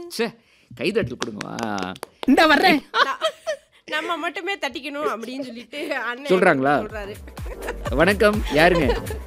ச்சே கைதட்டல் கொடுங்க இந்த வர்றேன் நான்- நம்ம மட்டுமே தட்டிக்கணும் அப்படின்னு சொல்லிட்டு அண்ணன் சொல்றாங்களா? சொல்றாரு வணக்கம் யாருங்க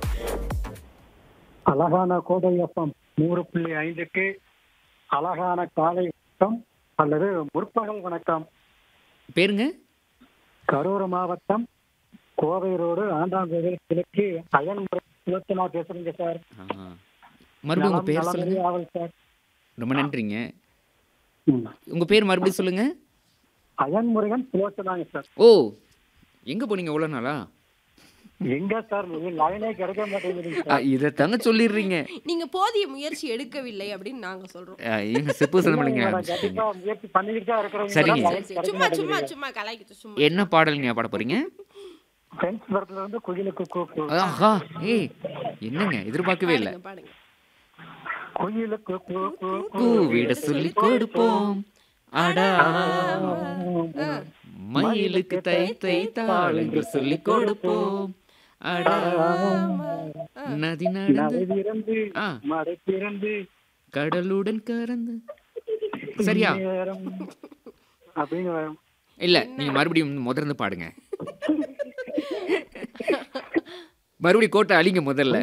அழகான கோடை வெப்பம் நூறு புள்ளி ஐந்துக்கு அழகான காலை வணக்கம் அல்லது முற்பகல் வணக்கம் பேருங்க கரூர் மாவட்டம் கோவை ரோடு ஆண்டாங்கோவில் கிழக்கு அயன்முறை சுலோச்சனா பேசுறீங்க சார் ஆ. மறுபடியும் உங்க நலம், பேர் நலமறி சொல்லுங்க ஆவல் சார் ரொம்ப நன்றிங்க ம். உங்க பேர் மறுபடியும் சொல்லுங்க அயன்முருகன் சுலோச்சனாங்க சார் ஓ எங்க போனீங்க எவ்வளவு நாளா எங்க சார் நீங்க லைனே கிடைக்க மாட்டேங்குதுங்க ஆ, சார் இதை தாங்க சொல்லிடுறீங்க நீங்க போதிய முயற்சி எடுக்கவில்லை அப்படின்னு நாங்க சொல்றோம் ஆ, எங்க செப்பு சிதம்பரங்க இல்ல, கண்டிப்பா முயற்சி பண்ணிக்கிட்டு தான் இருக்கிறவங்க சரிங்க. தான் line சரி, கிடைக்க சும்மா சும்மா மாட்டேங்குது. சும்மா கலாய்க்கிட்டு சும்மா என்ன பாடல் நீங்க பாட போறீங்க ஃப்ரெண்ட்ஸ் படத்துல இருந்து குயிலுக்கு கூப்பு ஆஹா ஏய் என்னங்க எதிர்பார்க்கவே இல்லை பாடுங்க, பாடுங்க குயிலுக்கு கூப்பு கூவிட சொல்லி கொடுப்போம் அடா மயிலுக்கு தை தை தாளங்கள் சொல்லி கொடுப்போம் அடா நதி நடந்து நதி திறந்து ஆ மடை திறந்து கடலுடன் கறந்து சரியா நேரம் அப்படின்னு வரும். இல்ல நீங்க மறுபடியும் முதல்ல பாடுங்க மறுபடியும் கோட்டை அழிங்க முதல்ல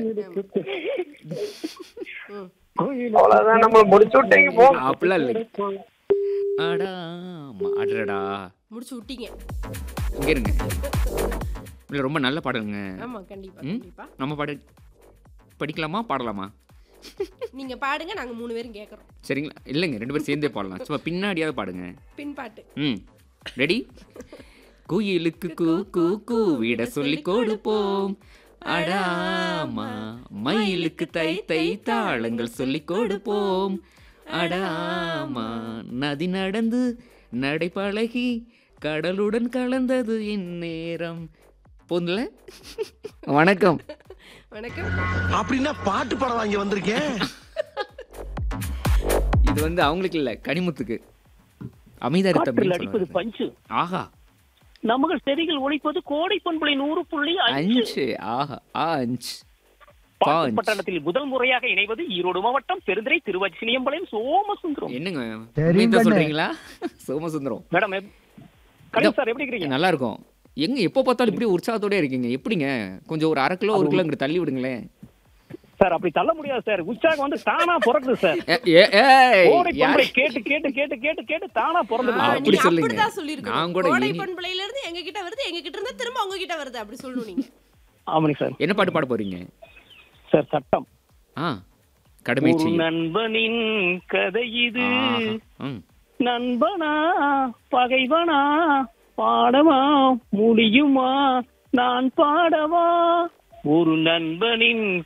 குயிலுக்கு அவ்வளவுதான் நம்ம முடிச்சு விட்டீங்க போ அப்படிலாம் இல்லை அடா ஆமா, அடடா முடிச்சு விட்டீங்க இங்க இருங்க இல்ல ரொம்ப நல்ல பாடலுங்க ஆமா கண்டிப்பா ம்? கண்டிப்பா நம்ம பாட படிக்கலாமா பாடலாமா நீங்க பாடுங்க நாங்க மூணு பேரும் கேக்குறோம் சரிங்களா இல்லைங்க ரெண்டு பேரும் சேர்ந்தே பாடலாம் சும்மா பின்னாடியாவது பாடுங்க பின்பாட்டு ம் ரெடி குயிலுக்கு கூ கூ கூவிட சொல்லி கொடுப்போம் அடாமா மயிலுக்கு தை தை தாளங்கள் சொல்லி கொடுப்போம் அடாமா நதி நடந்து நடை பழகி கடலுடன் கலந்தது இந்நேரம் போதுல வணக்கம் வணக்கம் அப்படின்னா பாட்டு பாடம் வாங்கி வந்திருக்கேன் இது வந்து அவங்களுக்கு இல்ல கனிமுத்துக்கு அமைதாரி காற்றில் தம்பி அடிப்பது பஞ்சு ஆஹா நமகள் செடிகள் ஒழிப்பது கோடை பண்புலை நூறு புள்ளி அஞ்சு அஞ்சு ஆஹா அஞ்சு பாட்டு பாஞ்ச். பட்டணத்தில் முதல் முறையாக இணைவது ஈரோடு மாவட்டம் பெருந்துறை திருவச்சினியம்பாளையம் சோமசுந்தரம் என்னங்க தெரியும் உண்மையத்தான் கண்ணு. சொல்றீங்களா சோமசுந்தரம் மேடம் எப்- கணேஷ் சார் எப்படி இருக்கிறீங்க நல்லா இருக்கும் எங்க எப்போ பார்த்தாலும் இப்படி உற்சாகத்தோட இருக்கீங்க எப்படிங்க கொஞ்சம் ஒரு அரை கிலோ ஒரு கிலோ இங்கிட்டு தள்ளி விடுங்களேன் சார் அப்படி தள்ள முடியாது சார் உற்சாகம் வந்து தானா பிறக்குது சார் ஏ- ஏ- ஏய், கோடை யார்- பண்புலை கேட்டு கேட்டு கேட்டு கேட்டு கேட்டு தானா பிறந்தது ஆ, சார். அப்படி நீங்க சொல்லுங்க. அப்படிதான் நான் சொல்லிருக்கணும் கூட கோடை இனி- பண்புலையில இருந்து எங்க கிட்ட வருது எங்க கிட்ட இருந்து திரும்ப உங்க கிட்ட வருது அப்படி சொல்லணும் நீங்க ஆமாங்க சார் என்ன பாட்டு பாட போறீங்க சார் சட்டம் ஆ கடமை ஒரு செய்யும் நண்பனின் கதை இது ஆஹா, ம். நண்பனா பகைவனா பாடவா முடியுமா நான் பாடவா ஒரு நண்பனின்